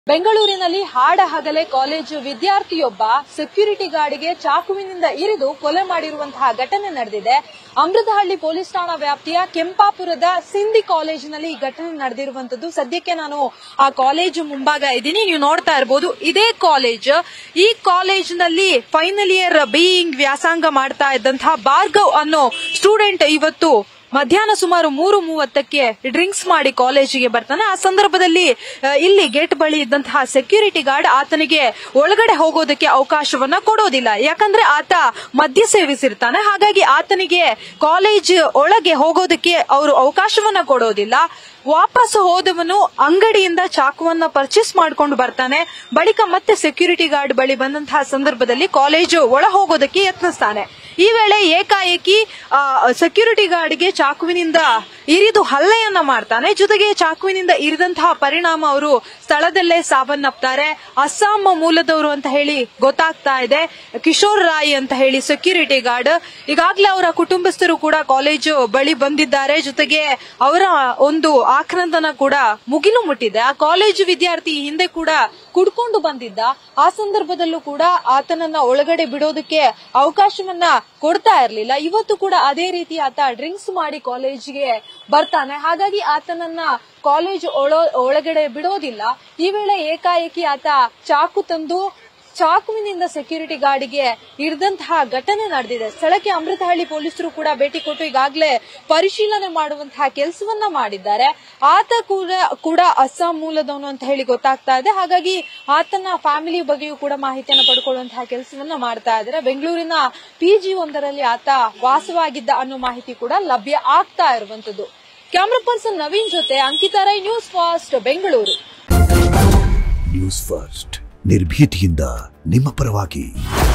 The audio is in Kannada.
ಬೆಂಗಳೂರಿನಲ್ಲಿ ಹಾಡ ಹಗಲೇ ಕಾಲೇಜು ವಿದ್ಯಾರ್ಥಿಯೊಬ್ಬ ಸೆಕ್ಯೂರಿಟಿ ಗಾರ್ಡ್ಗೆ ಚಾಕುವಿನಿಂದ ಇರಿದು ಕೊಲೆ ಮಾಡಿರುವಂತಹ ಘಟನೆ ನಡೆದಿದೆ ಅಮೃತಹಳ್ಳಿ ಪೊಲೀಸ್ ಠಾಣಾ ವ್ಯಾಪ್ತಿಯ ಕೆಂಪಾಪುರದ ಸಿಂಧಿ ಕಾಲೇಜಿನಲ್ಲಿ ಈ ಘಟನೆ ನಡೆದಿರುವಂತದ್ದು ಸದ್ಯಕ್ಕೆ ನಾನು ಆ ಕಾಲೇಜು ಮುಂಭಾಗ ಇದ್ದೀನಿ ನೀವು ನೋಡ್ತಾ ಇರಬಹುದು ಇದೇ ಕಾಲೇಜ್ ಈ ಕಾಲೇಜಿನಲ್ಲಿ ಫೈನಲ್ ಇಯರ್ ಬಿಯಿಂಗ್ ವ್ಯಾಸಂಗ ಮಾಡ್ತಾ ಇದ್ದಂತಹ ಭಾರ್ಗವ್ ಅನ್ನೋ ಸ್ಟೂಡೆಂಟ್ ಇವತ್ತು ಮಧ್ಯಾಹ್ನ ಸುಮಾರು ಮೂರು ಮೂವತ್ತಕ್ಕೆ ಡ್ರಿಂಕ್ಸ್ ಮಾಡಿ ಕಾಲೇಜಿಗೆ ಬರ್ತಾನೆ ಆ ಸಂದರ್ಭದಲ್ಲಿ ಆ, ಇಲ್ಲಿ ಗೇಟ್ ಬಳಿ ಇದ್ದಂತಹ ಸೆಕ್ಯೂರಿಟಿ ಗಾರ್ಡ್ ಆತನಿಗೆ ಒಳಗಡೆ ಹೋಗೋದಕ್ಕೆ ಅವಕಾಶವನ್ನ ಕೊಡೋದಿಲ್ಲ ಯಾಕಂದ್ರೆ ಆತ ಮದ್ಯ ಸೇವಿಸಿರ್ತಾನೆ ಹಾಗಾಗಿ ಆತನಿಗೆ ಕಾಲೇಜ್ ಒಳಗೆ ಹೋಗೋದಕ್ಕೆ ಅವರು ಅವಕಾಶವನ್ನ ಕೊಡೋದಿಲ್ಲ ವಾಪಸ್ ಹೋದವನು ಅಂಗಡಿಯಿಂದ ಚಾಕುವನ್ನ ಪರ್ಚೇಸ್ ಮಾಡ್ಕೊಂಡು ಬರ್ತಾನೆ ಬಳಿಕ ಮತ್ತೆ ಸೆಕ್ಯೂರಿಟಿ ಗಾರ್ಡ್ ಬಳಿ ಬಂದಂತಹ ಸಂದರ್ಭದಲ್ಲಿ ಕಾಲೇಜು ಒಳ ಹೋಗೋದಕ್ಕೆ ಯತ್ನಿಸ್ತಾನೆ ಈ ವೇಳೆ ಏಕಾಏಕಿ ಸೆಕ್ಯೂರಿಟಿ ಗಾರ್ಡ್ಗೆ ಚಾಕುವಿನಿಂದ ಇರಿದು ಹಲ್ಲೆಯನ್ನ ಮಾಡ್ತಾನೆ ಜೊತೆಗೆ ಚಾಕುವಿನಿಂದ ಇರಿದಂತಹ ಪರಿಣಾಮ ಅವರು ಸ್ಥಳದಲ್ಲೇ ಸಾವನ್ನಪ್ತಾರೆ ಅಸ್ಸಾಂ ಮೂಲದವರು ಅಂತ ಹೇಳಿ ಗೊತ್ತಾಗ್ತಾ ಇದೆ ಕಿಶೋರ್ ರಾಯ್ ಅಂತ ಹೇಳಿ ಸೆಕ್ಯೂರಿಟಿ ಗಾರ್ಡ್ ಈಗಾಗಲೇ ಅವರ ಕುಟುಂಬಸ್ಥರು ಕೂಡ ಕಾಲೇಜು ಬಳಿ ಬಂದಿದ್ದಾರೆ ಜೊತೆಗೆ ಅವರ ಒಂದು ಆಕ್ರಂದನ ಕೂಡ ಮುಗಿಲು ಮುಟ್ಟಿದೆ ಆ ಕಾಲೇಜು ವಿದ್ಯಾರ್ಥಿ ಈ ಹಿಂದೆ ಕೂಡ ಕುಡ್ಕೊಂಡು ಬಂದಿದ್ದ ಆ ಸಂದರ್ಭದಲ್ಲೂ ಕೂಡ ಆತನನ್ನ ಒಳಗಡೆ ಬಿಡೋದಕ್ಕೆ ಅವಕಾಶವನ್ನ ಕೊಡ್ತಾ ಇರ್ಲಿಲ್ಲ ಇವತ್ತು ಕೂಡ ಅದೇ ರೀತಿ ಆತ ಡ್ರಿಂಕ್ಸ್ ಮಾಡಿ ಕಾಲೇಜಿಗೆ ಬರ್ತಾನೆ ಹಾಗಾಗಿ ಆತನನ್ನ ಕಾಲೇಜ್ ಒಳಗಡೆ ಬಿಡೋದಿಲ್ಲ ಈ ವೇಳೆ ಏಕಾಏಕಿ ಆತ ಚಾಕು ತಂದು ಚಾಕುವಿನಿಂದ ಸೆಕ್ಯೂರಿಟಿ ಗಾರ್ಡ್ಗೆ ಇರಿದಂತಹ ಘಟನೆ ನಡೆದಿದೆ ಸ್ಥಳಕ್ಕೆ ಅಮೃತಹಳ್ಳಿ ಪೊಲೀಸರು ಕೂಡ ಭೇಟಿ ಕೊಟ್ಟು ಈಗಾಗಲೇ ಪರಿಶೀಲನೆ ಮಾಡುವಂತಹ ಕೆಲಸವನ್ನ ಮಾಡಿದ್ದಾರೆ ಆತ ಕೂಡ ಕೂಡ ಅಸ್ಸಾಂ ಮೂಲದವನು ಅಂತ ಹೇಳಿ ಗೊತ್ತಾಗ್ತಾ ಇದೆ ಹಾಗಾಗಿ ಆತನ ಫ್ಯಾಮಿಲಿ ಬಗ್ಗೆಯೂ ಕೂಡ ಮಾಹಿತಿಯನ್ನು ಪಡ್ಕೊಳ್ಳುವಂತಹ ಕೆಲಸವನ್ನ ಮಾಡ್ತಾ ಇದ್ದಾರೆ ಬೆಂಗಳೂರಿನ ಪಿಜಿ ಒಂದರಲ್ಲಿ ಆತ ವಾಸವಾಗಿದ್ದ ಅನ್ನೋ ಮಾಹಿತಿ ಕೂಡ ಲಭ್ಯ ಆಗ್ತಾ ಇರುವಂತದ್ದು ಕ್ಯಾಮ್ರಾ ಪರ್ಸನ್ ನವೀನ್ ಜೊತೆ Ankita Rai news first Bengaluru news first ನಿರ್ಭೀತಿಯಿಂದ ನಿಮ್ಮ ಪರವಾಗಿ